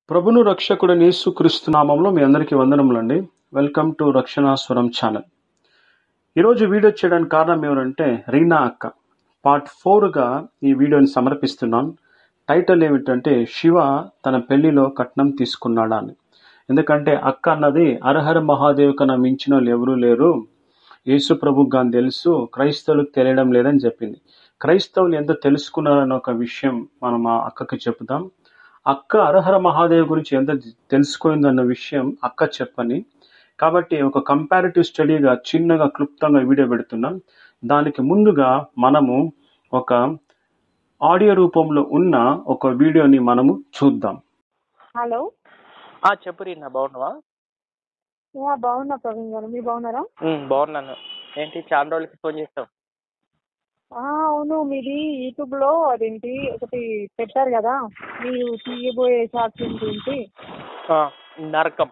ప్రభును రక్షకుడైన యేసుక్రీస్తు నామంలో మీ అందరికీ వందనములండి వెల్కమ్ టు రక్షణాస్వరం ఛానల్ ఈరోజు వీడియో చేయడానికి కారణం ఏమిటంటే రీనా అక్క పార్ట్ ఫోర్గా ఈ వీడియోని సమర్పిస్తున్నాను టైటిల్ ఏమిటంటే శివ తన పెళ్లిలో కట్నం తీసుకున్నాడా అని ఎందుకంటే అక్క అన్నది అరహర మహాదేవ్ కన్నా మించిన వాళ్ళు ఎవరూ లేరు యేసు ప్రభుకు గాని తెలుసు క్రైస్తవులకు తెలియడం లేదని చెప్పింది క్రైస్తవులు ఎంత తెలుసుకున్నారన్న ఒక విషయం మనం ఆ అక్కకి చెప్తాం అక్క అరహర మహాదేవ్ గురించి ఎంత తెలుసుకుందన్న విషయం అక్క చెప్పని కాబట్టి ఒక కంపారిటివ్ స్టడీగా చిన్నగా క్లుప్తంగా వీడియో పెడుతున్నాం దానికి ముందుగా మనము ఒక ఆడియో రూపంలో ఉన్న ఒక వీడియోని మనము చూద్దాం హలో ఆ చెప్పు రీనా బాగున్నావా యా బాగున్నా ప్రవీణ్ గారు మీరు బాగున్నారా ఉమ్, బాగున్నాను ఏంటి చాలా రోజులకి ఫోన్ చేస్తావు ఆ, అవును మీది యూట్యూబ్ లో అదేంటి ఒకటి పెట్టారు కదా మీరు తీయబోయే షార్ట్ ఫిల్మ్ గురించి ఆ, నరకం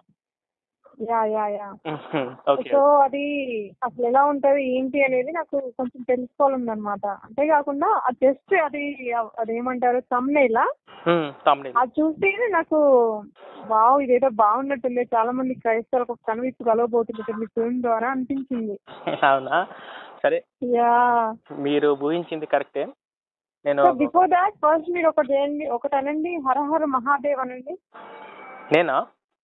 యా యా యా ఉహుం, ఓకే సో అది అసలు ఎలా ఉంటది ఏంటి అనేది నాకు కొంచెం తెలుసుకోవాలన్నమాట అంతేకాకుండా అది జస్ట్ అది అదేమంటారు తమ్నేలా ఉమ్, తమ్ముడు అది చూస్తే నాకు వావ్ ఇదేదో బాగున్నట్టుంది చాలా మంది క్రైస్తవులకు ఒక కనువిప్పు కలవబోతున్నట్టుంది ఫిల్మ్ ద్వారా అనిపించింది అవునా సరే యా మీరు ఊహించింది కరెక్టే నేను సో బిఫోర్ దాట్ ఫస్ట్ మీరు ఒకటి చేయండి ఒకటి అనండి హర హర మహాదేవ్ అనండి నేనా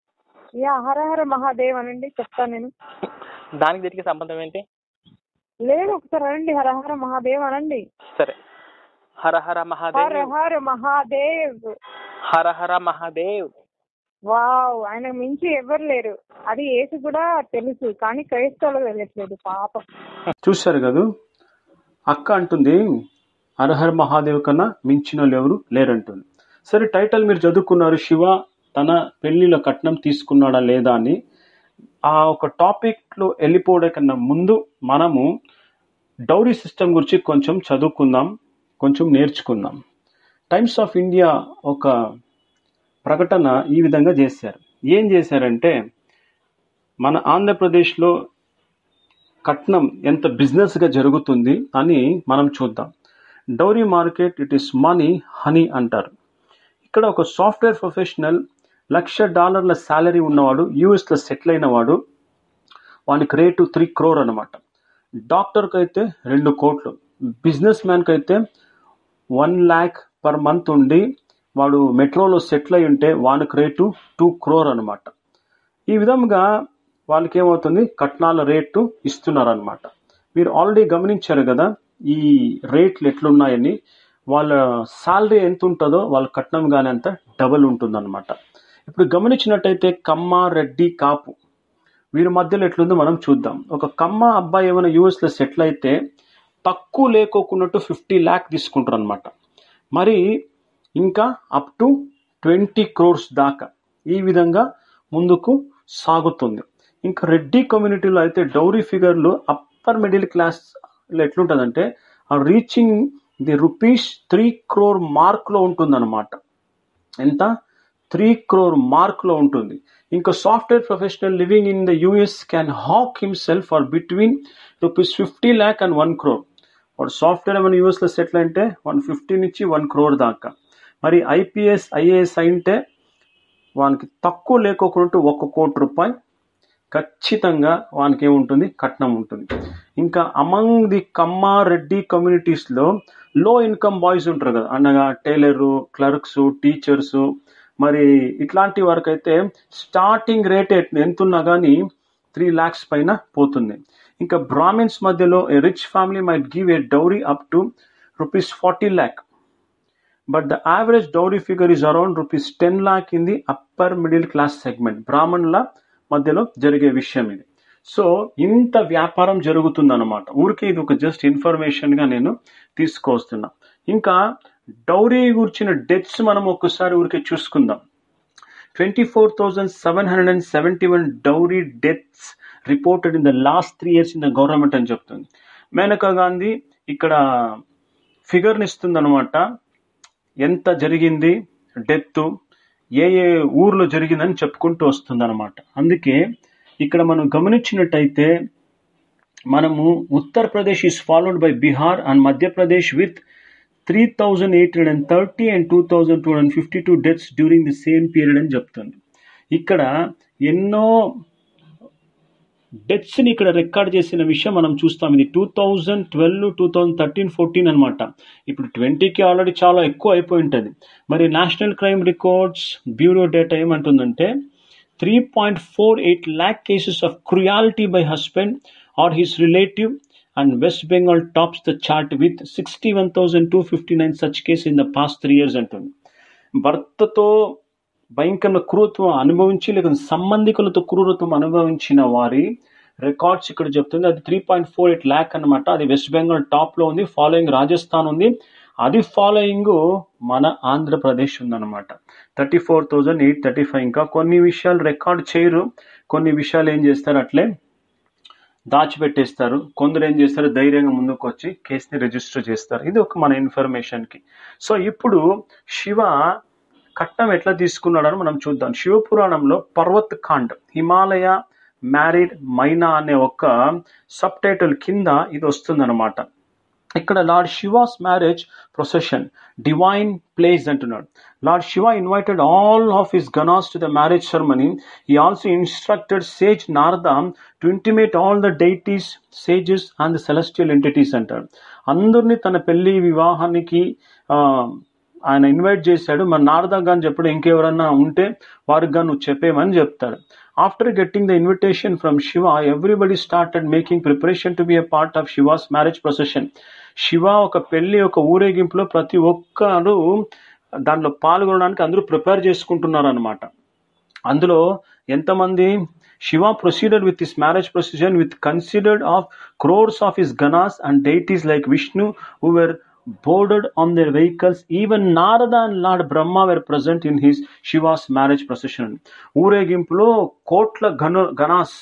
యా హర హర మహాదేవ్ అనండి చెప్తాను నేను దానికి దీనికి సంబంధం ఏంటి లేదు ఒకసారి అనండి హర హర మహాదేవ్ అనండి సరే హర హర హర మహాదేవ్ హర మహాదేవ్ హర హర మహాదేవ్ వావ్ ఆయన మించి ఎవరు లేరు అది ఏసు కూడా తెలుసు కానీ క్రైస్తవులకు తెలియట్లేదు పాపం చూశారు కదూ అక్క అంటుంది అరహర్ మహాదేవ్ కన్నా మించిన వాళ్ళు ఎవరు లేరంటుంది సరే టైటిల్ మీరు చదువుకున్నారు శివ తన పెళ్లిలో కట్నం తీసుకున్నాడా లేదా అని ఆ ఒక టాపిక్లో వెళ్ళిపోవడం కన్నా ముందు మనము డౌరీ సిస్టమ్ గురించి కొంచెం చదువుకుందాం కొంచెం నేర్చుకుందాం టైమ్స్ ఆఫ్ ఇండియా ఒక ప్రకటన ఈ విధంగా చేశారు ఏం చేశారంటే మన ఆంధ్రప్రదేశ్లో కట్నం ఎంత బిజినెస్గా జరుగుతుంది అని మనం చూద్దాం dowry market it is money honey అంటారు ఇక్కడ ఒక సాఫ్ట్వేర్ ప్రొఫెషనల్ లక్ష డాలర్ల శాలరీ ఉన్నవాడు యూఎస్లో సెటిల్ అయిన వాడు వానికి రేటు త్రీ క్రోర్ అనమాట డాక్టర్కి అయితే రెండు కోట్లు బిజినెస్ మ్యాన్కి అయితే వన్ ల్యాక్ పర్ మంత్ ఉండి వాడు మెట్రోలో సెటిల్ అయి ఉంటే వానికి రేటు టూ క్రోర్ అనమాట ఈ విధంగా వాళ్ళకి ఏమవుతుంది కట్నాల రేటు ఇస్తున్నారనమాట మీరు ఆల్రెడీ గమనించారు కదా ఈ రేట్లు ఎట్లున్నాయని వాళ్ళ శాలరీ ఎంత ఉంటుందో వాళ్ళ కట్నం కానీ అంత డబల్ ఉంటుందన్నమాట ఇప్పుడు గమనించినట్టయితే కమ్మ రెడ్డి కాపు వీరి మధ్యలో ఎట్లుందో మనం చూద్దాం ఒక కమ్మ అబ్బాయి ఏమైనా యూఎస్లో సెటిల్ అయితే తక్కువ లేకోకున్నట్టు ఫిఫ్టీ ల్యాక్ తీసుకుంటారు అనమాట మరి ఇంకా అప్ టు ట్వంటీ క్రోర్స్ దాకా ఈ విధంగా ముందుకు సాగుతుంది ఇంకా రెడ్డి కమ్యూనిటీలో అయితే డౌరీ ఫిగర్లు అప్పర్ మిడిల్ క్లాస్ ఎట్లుంటుందంటే ఆ reaching the rupees three crore మార్క్లో ఉంటుందన్నమాట ఎంత త్రీ క్రోర్ మార్క్లో ఉంటుంది ఇంకా software professional living in the US can hack himself for between rupees fifty lakh and one crore వాడు సాఫ్ట్వేర్ ఏమైనా యూఎస్లో సెటిల్ అంటే వన్ ఫిఫ్టీ నుంచి వన్ క్రోర్ దాకా మరి ఐపీఎస్ ఐఏఎస్ అయింటే వానికి తక్కువ లేకోకుండా ఒక కోటి రూపాయి ఖచ్చితంగా వానికి ఏముంటుంది కట్నం ఉంటుంది ఇంకా అమంగ్ ది కమ్మ రెడ్డి కమ్యూనిటీస్లో లో ఇన్కమ్ బాయ్స్ ఉంటారు కదా అనగా టైలరు క్లర్క్స్ టీచర్స్ మరి ఇట్లాంటి వరకు అయితే స్టార్టింగ్ రేట్ ఎంత ఉన్నా కానీ త్రీ ల్యాక్స్ పైన పోతుంది ఇంకా బ్రాహ్మిన్స్ మధ్యలో a rich family might give a dowry up to rupees forty lakh but the average dowry figure is around rupees ten lakh in the upper middle class segment బ్రాహ్మణుల మధ్యలో జరిగే విషయం ఇది సో ఇంత వ్యాపారం జరుగుతుందన్నమాట ఊరికే ఇది ఒక జస్ట్ ఇన్ఫర్మేషన్గా నేను తీసుకొస్తున్నా ఇంకా డౌరీ గురించిన డెత్స్ మనం ఒక్కసారి ఊరికే చూసుకుందాం twenty four thousand seven hundred and seventy one dowry deaths reported in the last three years in the government అని చెప్తుంది మేనకా గాంధీ ఇక్కడ ఫిగర్ని ఇస్తుందన్నమాట ఎంత జరిగింది డెత్ ఏ ఏ ఊర్లో జరిగిందని చెప్పుకుంటూ వస్తుందన్నమాట అందుకే ఇక్కడ మనం గమనించినట్టయితే మనము Uttar Pradesh is followed by Bihar and Madhya Pradesh with three thousand eight hundred and thirty and two thousand two hundred fifty two deaths during the same period అని చెప్తుంది ఇక్కడ ఎన్నో డెత్స్ని ఇక్కడ రికార్డ్ చేసిన విషయం మనం చూస్తాం ఇది two thousand twelve two thousand thirteen fourteen అనమాట ఇప్పుడు ట్వంటీకి ఆల్రెడీ చాలా ఎక్కువ అయిపోయి ఉంటుంది మరి national crime records bureau data ఏమంటుందంటే three point four eight lakh cases of cruelty by husband or his relative and West Bengal tops the chart with sixty one thousand two fifty nine such case in the past three years అంటుంది భర్తతో భయంకరమైన క్రూరత్వం అనుభవించి లేకపోతే సంబంధికులతో క్రూరత్వం అనుభవించిన వారి records ఇక్కడ చెప్తుంది అది three point four eight lakh అనమాట అది వెస్ట్ బెంగాల్ టాప్లో ఉంది ఫాలోయింగ్ రాజస్థాన్ ఉంది అది ఫాలోయింగ్ మన ఆంధ్రప్రదేశ్ ఉందన్నమాట thirty four thousand eight thirty five ఇంకా కొన్ని విషయాలు రికార్డ్ చేయరు కొన్ని విషయాలు ఏం చేస్తారు అట్లే దాచిపెట్టేస్తారు కొందరు ఏం చేస్తారు ధైర్యంగా ముందుకు వచ్చి కేసుని రిజిస్టర్ చేస్తారు ఇది ఒక మన ఇన్ఫర్మేషన్కి సో ఇప్పుడు శివ కట్నం ఎట్లా తీసుకున్నాడని మనం చూద్దాం శివపురాణంలో పర్వత్ ఖాండ్ హిమాలయ మ్యారీడ్ మైనా అనే ఒక సబ్ టైటిల్ కింద ఇది వస్తుందన్నమాట ఇక్కడ lord Shiva's marriage procession divine place అంటున్నాడు lord Shiva invited all of his ganas to the marriage ceremony he also instructed sage Narada to intimate all the deities sages and the celestial entities అంటాడు అందరినీ తన పెళ్లి వివాహానికి ఆ, ఆయన ఇన్వైట్ చేశాడు మరి నారద గాని చెప్పాడు ఇంకెవరన్నా ఉంటే వారికి గాను నువ్వు చెప్పేమని చెప్తాడు after getting the invitation from Shiva everybody started making preparation to be a part of Shiva's marriage procession Shiva ఒక పెళ్లి ఒక ఊరేగింపులో ప్రతి ఒక్కరు దాంట్లో పాల్గొనడానికి అందరూ ప్రిపేర్ చేసుకుంటున్నారు అనమాట అందులో ఎంతమంది Shiva proceeded with his marriage procession with considered of crores of his ganas and deities like Vishnu who were boarded on their vehicles. Even Narada and Lord Brahma were present in his Shiva's marriage procession. ఊరేగింపులో కోట్ల గణ గణాస్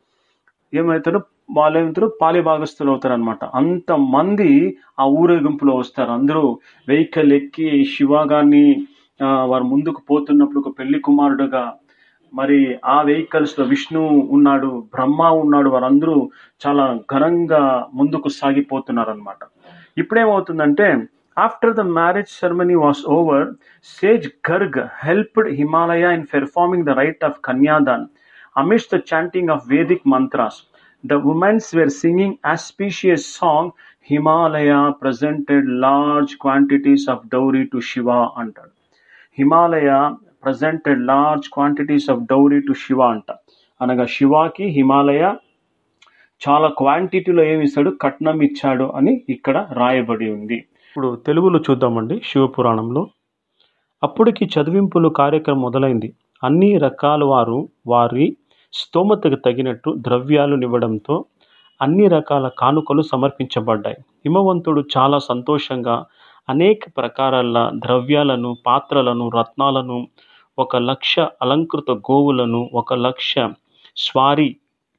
ఏమవుతారు వాళ్ళు ఏమవుతారు పాలి భాగస్థులు అవుతారు అనమాట అంత మంది ఆ ఊరేగింపులో వస్తారు అందరూ వెహికల్ ఎక్కి శివ గారిని ఆ, వారు ముందుకు పోతున్నప్పుడు ఒక పెళ్లి కుమారుడుగా మరి ఆ వెహికల్స్ లో విష్ణు ఉన్నాడు బ్రహ్మ ఉన్నాడు వారందరూ చాలా ఘనంగా ముందుకు సాగిపోతున్నారు అనమాట ఇప్పుడేమవుతుందంటే after the marriage ceremony was over sage Garg helped Himalaya in performing the rite of kanyadaan amidst the chanting of Vedic mantras. The women were singing auspicious song. Himalaya presented large quantities of dowry to Shiva అంటాడు Himalaya presented large quantities of dowry to Shiva అంట అనగా శివాకి హిమాలయ చాలా క్వాంటిటీలో ఏమి ఇస్తాడు కట్నం ఇచ్చాడు అని ఇక్కడ రాయబడి ఉంది ఇప్పుడు తెలుగులో చూద్దామండి శివపురాణంలో అప్పటికి చదివింపులు కార్యక్రమం మొదలైంది అన్ని రకాల వారు వారి స్తోమతకు తగినట్టు ద్రవ్యాలు నివ్వడంతో అన్ని రకాల కానుకలు సమర్పించబడ్డాయి హిమవంతుడు చాలా సంతోషంగా అనేక ప్రకారాల ద్రవ్యాలను పాత్రలను రత్నాలను ఒక లక్ష అలంకృత గోవులను ఒక లక్ష స్వారీ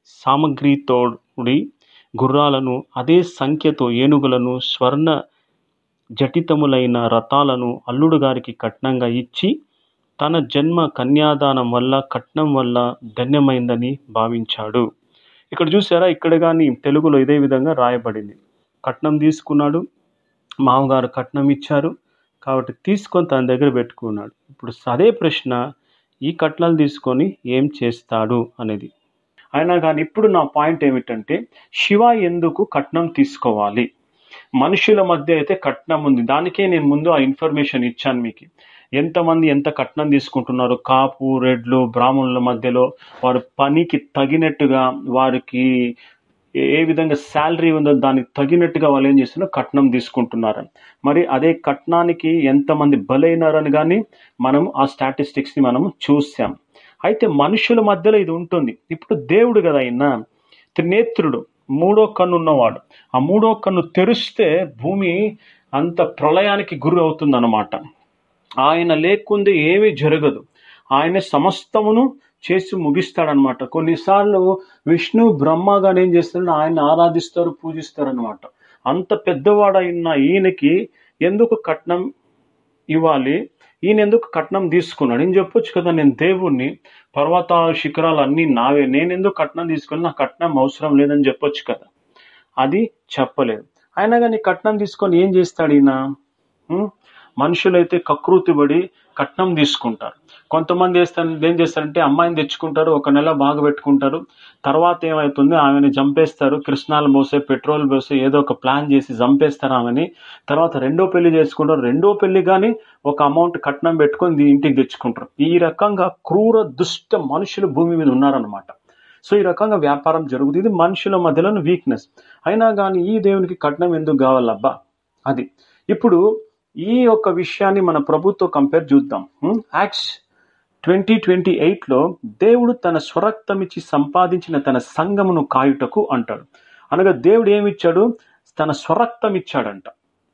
సామగ్రితోడి గుర్రాలను అదే సంఖ్యతో ఏనుగులను స్వర్ణ జటితములైన రథాలను అల్లుడు గారికి కట్నంగా ఇచ్చి తన జన్మ కన్యాదానం వల్ల కట్నం వల్ల ధన్యమైందని భావించాడు ఇక్కడ చూసారా ఇక్కడ కానీ తెలుగులో ఇదే విధంగా రాయబడింది కట్నం తీసుకున్నాడు మామగారు కట్నం ఇచ్చారు కాబట్టి తీసుకొని తన దగ్గర పెట్టుకున్నాడు ఇప్పుడు అదే ప్రశ్న ఈ కట్నాలు తీసుకొని ఏం చేస్తాడు అనేది అయినా కానీ ఇప్పుడు నా పాయింట్ ఏమిటంటే శివ ఎందుకు కట్నం తీసుకోవాలి మనుషుల మధ్య అయితే కట్నం ఉంది దానికే నేను ముందు ఆ ఇన్ఫర్మేషన్ ఇచ్చాను మీకు ఎంతమంది ఎంత కట్నం తీసుకుంటున్నారు కాపు రెడ్లు బ్రాహ్మణుల మధ్యలో వారి పనికి తగినట్టుగా వారికి ఏ విధంగా శాలరీ ఉందో దానికి తగినట్టుగా వాళ్ళు ఏం చేస్తున్నారు కట్నం తీసుకుంటున్నారు మరి అదే కట్నానికి ఎంతమంది బలైనారని కానీ మనం ఆ స్టాటిస్టిక్స్ని మనం చూసాం అయితే మనుషుల మధ్యలో ఇది ఉంటుంది ఇప్పుడు దేవుడు కదా ఆయన త్రినేత్రుడు మూడో కన్ను ఉన్నవాడు ఆ మూడో కన్ను తెరిస్తే భూమి అంత ప్రళయానికి గురి అవుతుందన్నమాట ఆయన లేకుంది ఏమీ జరగదు ఆయన సమస్తమును చేసి ముగిస్తాడనమాట కొన్నిసార్లు విష్ణు బ్రహ్మగానే ఏం చేస్తాడు ఆయన ఆరాధిస్తారు పూజిస్తారు అనమాట అంత పెద్దవాడైన ఈయనకి ఎందుకు కట్నం ఇవ్వాలి ఈయన ఎందుకు కట్నం తీసుకున్నాడు నేను చెప్పొచ్చు కదా నేను దేవుణ్ణి పర్వత శిఖరాలు అన్నీ నావే నేను ఎందుకు కట్నం తీసుకుని నాకు కట్నం అవసరం లేదని చెప్పొచ్చు కదా అది చెప్పలేదు అయినా కానీ కట్నం తీసుకొని ఏం చేస్తాడు ఈయన ఉం? మనుషులైతే కకృతిపడి కట్నం తీసుకుంటారు కొంతమంది వేస్తారు ఏం చేస్తారంటే అమ్మాయిని తెచ్చుకుంటారు ఒక నెల బాగా పెట్టుకుంటారు తర్వాత ఏమవుతుంది ఆమెని చంపేస్తారు కృష్ణాలు మోసే పెట్రోల్ పోసే ఏదో ఒక ప్లాన్ చేసి చంపేస్తారు ఆమెని తర్వాత రెండో పెళ్లి చేసుకుంటారు రెండో పెళ్లి కానీ ఒక అమౌంట్ కట్నం పెట్టుకొని దీ- ఇంటికి తెచ్చుకుంటారు ఈ రకంగా క్రూర దుష్ట మనుషులు భూమి మీద ఉన్నారనమాట సో ఈ రకంగా వ్యాపారం జరుగుతుంది ఇది మనుషుల మధ్యలోని వీక్నెస్ అయినా కానీ ఈ దేవునికి కట్నం ఎందుకు కావాలబ్బా అది ఇప్పుడు ఈ యొక్క విషయాన్ని మన ప్రభుత్వ కంపేర్ చూద్దాం యాక్ట్స్ ట్వంటీ ట్వంటీ ఎయిట్లో దేవుడు తన స్వరక్తమిచ్చి సంపాదించిన తన సంఘమును కాయుటకు అంటాడు అనగా దేవుడు ఏమిచ్చాడు తన స్వరక్తం ఇచ్చాడంట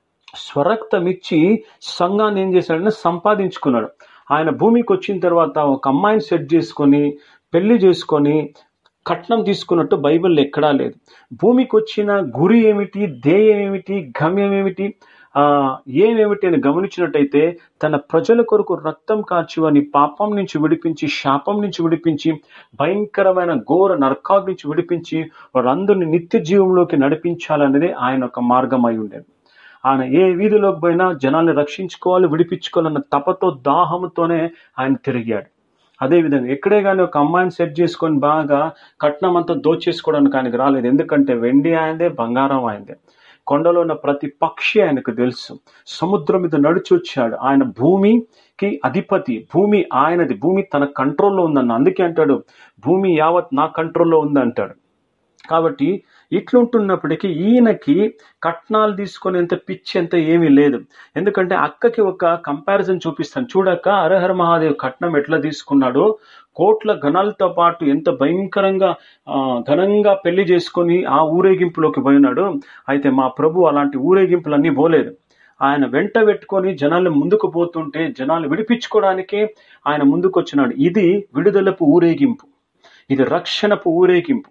స్వరక్తం ఇచ్చి సంఘాన్ని ఏం చేశాడంటే సంపాదించుకున్నాడు ఆయన భూమికి వచ్చిన తర్వాత ఒక అమ్మాయిని సెట్ చేసుకొని పెళ్లి చేసుకొని కట్నం తీసుకున్నట్టు బైబిల్ ఎక్కడా లేదు భూమికి వచ్చిన గురి ఏమిటి ధ్యేయం ఏమిటి గమ్యం ఏమిటి ఆ, ఏమేమిటి అని గమనించినట్టయితే తన ప్రజల కొరకు రక్తం కార్చి వాని పాపం నుంచి విడిపించి శాపం నుంచి విడిపించి భయంకరమైన ఘోర నరకాల నుంచి విడిపించి వాళ్ళందరినీ నిత్య జీవంలోకి నడిపించాలనేదే ఆయన ఒక మార్గం అయి ఉండేది ఆయన ఏ వీధిలోకి పోయినా జనాల్ని రక్షించుకోవాలి విడిపించుకోవాలన్న తపతో దాహంతోనే ఆయన తిరిగాడు అదేవిధంగా ఎక్కడే కానీ ఒక అమ్మాయిని సెట్ చేసుకొని బాగా కట్నం అంతా దోచేసుకోవడానికి ఆయనకు రాలేదు ఎందుకంటే వెండి ఆయనదే బంగారం ఆయనదే కొండలో ఉన్న ప్రతి పక్షి ఆయనకు తెలుసు సముద్రం మీద నడిచి వచ్చాడు ఆయన భూమికి అధిపతి భూమి ఆయనది భూమి తన కంట్రోల్లో ఉందన్న అందుకే అంటాడు భూమి యావత్ నా కంట్రోల్లో ఉంది అంటాడు కాబట్టి ఇట్లుంటున్నప్పటికీ ఈయనకి కట్నాలు తీసుకునేంత పిచ్చి అంత ఏమీ లేదు ఎందుకంటే అక్కకి ఒక కంపారిజన్ చూపిస్తాను చూడక హరహర మహాదేవ్ కట్నం ఎట్లా తీసుకున్నాడో కోట్ల ఘనాలతో పాటు ఎంత భయంకరంగా ఆ, ఘనంగా పెళ్లి చేసుకొని ఆ ఊరేగింపులోకి పోయినాడు అయితే మా ప్రభు అలాంటి ఊరేగింపులన్నీ పోలేదు ఆయన వెంట పెట్టుకొని జనాలు ముందుకు పోతుంటే జనాలు విడిపించుకోవడానికే ఆయన ముందుకు వచ్చినాడు ఇది విడుదలపు ఊరేగింపు ఇది రక్షణపు ఊరేగింపు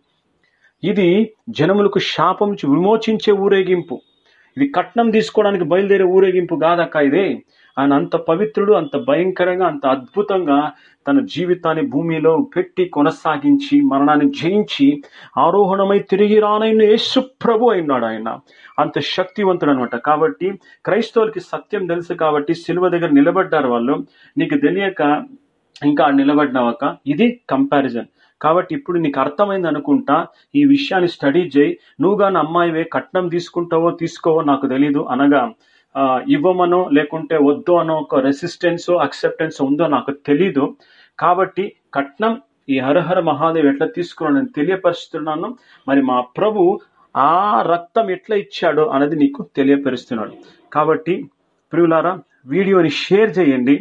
ఇది జనములకు శాపం నుంచి విమోచించే ఊరేగింపు ఇది కట్నం తీసుకోవడానికి బయలుదేరే ఊరేగింపు కాదక్క ఇదే ఆయన అంత పవిత్రుడు అంత భయంకరంగా అంత అద్భుతంగా తన జీవితాన్ని భూమిలో పెట్టి కొనసాగించి మరణాన్ని జయించి ఆరోహణమై తిరిగి రానైన యేసు ప్రభు అయినాడు ఆయన అంత శక్తివంతుడు అనమాట కాబట్టి క్రైస్తవులకి సత్యం తెలుసు కాబట్టి సిలువ దగ్గర నిలబడ్డారు వాళ్ళు నీకు తెలియక ఇంకా నిలబడినావక ఇది కంపారిజన్ కాబట్టి ఇప్పుడు నీకు అర్థమైంది అనుకుంటా ఈ విషయాన్ని స్టడీ చేయి నువ్వు కానీ అమ్మాయివే కట్నం తీసుకుంటావో తీసుకోవో నాకు తెలీదు అనగా ఆ, ఇవ్వమనో లేకుంటే వద్దు అనో ఒక రెసిస్టెన్స్ అక్సెప్టెన్స్ ఉందో నాకు తెలీదు కాబట్టి కట్నం ఈ హరహర మహాదేవ్ ఎట్లా తీసుకున్నానని తెలియపరుస్తున్నాను మరి మా ప్రభు ఆ రక్తం ఎట్లా ఇచ్చాడో అనేది నీకు తెలియపరుస్తున్నాడు కాబట్టి ప్రియులారా వీడియోని షేర్ చేయండి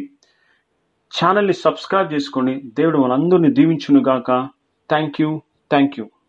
ఛానల్ని సబ్స్క్రైబ్ చేసుకోండి దేవుడు మనందరినీ దీవించును గాక థ్యాంక్ యూ థ్యాంక్ యూ